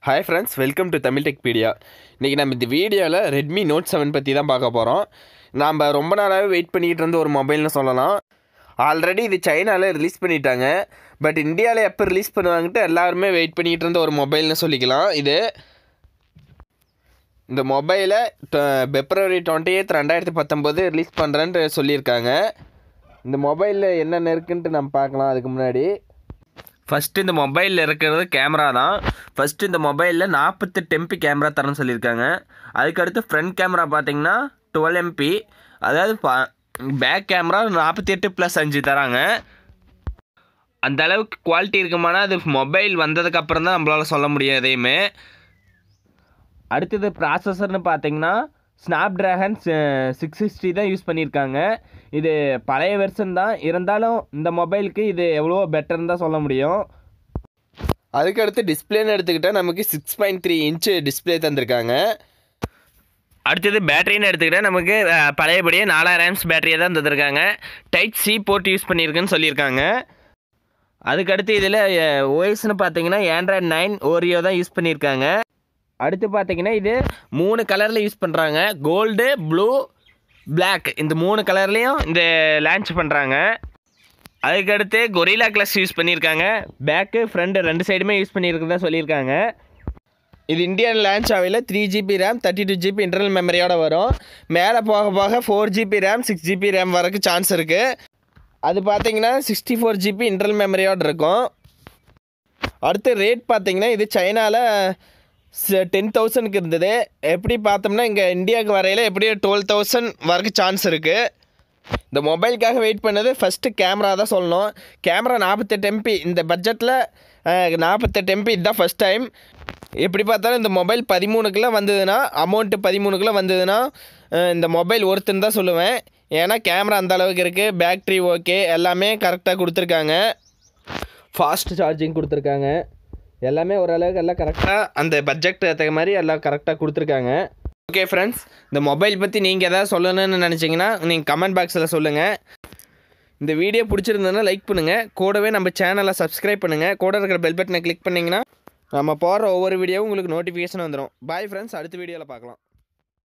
hi friends welcome to Tamil Techpedia இன்றைக்கி நம்ம இந்த வீடியோவில் ரெட்மி நோட் செவன் பற்றி தான் பார்க்க போகிறோம் நாம் ரொம்ப நாளாகவே வெயிட் பண்ணிகிட்டு இருந்த ஒரு மொபைல்னு சொல்லலாம் ஆல்ரெடி இது சைனாவில் ரிலீஸ் பண்ணிட்டாங்க பட் இந்தியாவில் எப்போ ரிலீஸ் பண்ணுவாங்கன்ட்டு எல்லாருமே வெயிட் பண்ணிகிட்டு இருந்த ஒரு மொபைல்னு சொல்லிக்கலாம் இது இந்த மொபைலை பிப்ரவரி டுவெண்ட்டி எய்த் ரெண்டாயிரத்தி பத்தொம்போது ரிலீஸ் பண்ணுறேன்ட்டு சொல்லியிருக்காங்க இந்த மொபைலில் என்னென்ன இருக்குன்ட்டு நம்ம பார்க்கலாம் அதுக்கு முன்னாடி ஃபஸ்ட்டு இந்த மொபைலில் இருக்கிறது கேமரா தான் ஃபஸ்ட்டு இந்த மொபைலில் நாற்பத்தெட்டு எம்பி கேமரா தரேன்னு சொல்லியிருக்காங்க அதுக்கடுத்து ஃப்ரண்ட் கேமரா பார்த்தீங்கன்னா டுவெல் எம்பி அதாவது பேக் கேமரா நாற்பத்தி எட்டு ப்ளஸ் அஞ்சு தராங்க அந்த அளவுக்கு குவாலிட்டி இருக்குமானா அது மொபைல் வந்ததுக்கப்புறம் தான் நம்மளால் சொல்ல முடியும் எதையுமே அடுத்தது ப்ராசஸர்னு பார்த்தீங்கன்னா ஸ்னாப் ட்ராகன் சிக்ஸ் சிக்ஸ்டி தான் யூஸ் பண்ணியிருக்காங்க இது பழைய வெர்ஷன் தான் இருந்தாலும் இந்த மொபைலுக்கு இது எவ்வளோ பெட்டர்னு தான் சொல்ல முடியும் அதுக்கடுத்து டிஸ்பிளேன்னு எடுத்துக்கிட்டால் நமக்கு six point three inch display தந்திருக்காங்க அடுத்தது பேட்டரின்னு எடுத்துக்கிட்டால் நமக்கு அஹ், பழையபடியே நாலாயிரம் ஆம்ஸ் பேட்டரியை தான் தந்திருக்காங்க டைப் சி போட்டு யூஸ் பண்ணியிருக்குன்னு சொல்லியிருக்காங்க அதுக்கடுத்து இதில் ஓஎஸ்னு பார்த்தீங்கன்னா ஆண்ட்ராய்ட் நைன் ஓரியோ தான் யூஸ் பண்ணியிருக்காங்க அடுத்து பார்த்தீங்கன்னா இது மூணு கலரில் யூஸ் பண்ணுறாங்க கோல்டு ப்ளூ Black இந்த மூணு கலர்லேயும் இந்த லான்ச் பண்ணுறாங்க அதுக்கடுத்து கொரிலா கிளாஸ் யூஸ் பண்ணியிருக்காங்க பேக்கு ஃப்ரண்ட் ரெண்டு சைடுமே யூஸ் பண்ணியிருக்கிறதா சொல்லியிருக்காங்க இது இந்தியன் லான்ச் ஆகல three GB RAM thirty two GB internal மெமரியோட வரும் மேலே போக போக four GB RAM six GB RAM வரைக்கும் சான்ஸ் இருக்குது அது பார்த்தீங்கன்னா சிக்ஸ்டி ஃபோர் ஜிபி இன்டர்னல் மெமரியோட இருக்கும் அடுத்து ரேட் பார்த்தீங்கன்னா இது சைனாவில் டென் தௌசண்ட்க்கு இருந்தது எப்படி பார்த்தோம்னா இங்கே இந்தியாவுக்கு வரையில் எப்படியும் டுவெல் தௌசண்ட் வரைக்கும் சான்ஸ் இருக்குது இந்த மொபைலுக்காக வெயிட் பண்ணது ஃபஸ்ட்டு கேமரா தான் சொல்லணும் கேமரா நாற்பத்தெட்டு எம்பி இந்த பட்ஜெட்டில் நாற்பத்தெட்டு எம்பி இதுதான் ஃபஸ்ட் டைம் எப்படி பார்த்தாலும் இந்த மொபைல் பதிமூணுக்குள்ளே வந்ததுன்னா அமௌண்ட்டு பதிமூணுக்குள்ளே வந்ததுன்னா அஹ், இந்த மொபைல் ஒருத்துன்னு தான் சொல்லுவேன் ஏன்னா கேமரா அந்த அளவுக்கு இருக்குது பேட்ரி ஓகே எல்லாமே கரெக்டாக கொடுத்துருக்காங்க ஃபாஸ்ட் சார்ஜிங் கொடுத்துருக்காங்க எல்லாமே ஓரளவுக்கு எல்லாம் கரெக்டாக அந்த பட்ஜெட் ஏற்ற மாதிரி எல்லாம் கரெக்டாக கொடுத்துருக்காங்க ஓகே ஃப்ரெண்ட்ஸ் இந்த மொபைல் பற்றி நீங்கள் எதாவது சொல்லணும்னு நினச்சிங்கன்னா நீங்கள் கமெண்ட் பாக்ஸில் சொல்லுங்கள் இந்த வீடியோ பிடிச்சிருந்ததுன்னா லைக் பண்ணுங்கள் கூடவே நம்ம சேனலை சப்ஸ்கிரைப் பண்ணுங்கள் கூட இருக்கிற பெல் பட்டனை கிளிக் பண்ணிங்கன்னா நம்ம போடுற ஒவ்வொரு வீடியோவும் உங்களுக்கு நோட்டிஃபிகேஷன் வந்துடும் பாய் ஃப்ரெண்ட்ஸ் அடுத்த வீடியோவில் பார்க்கலாம்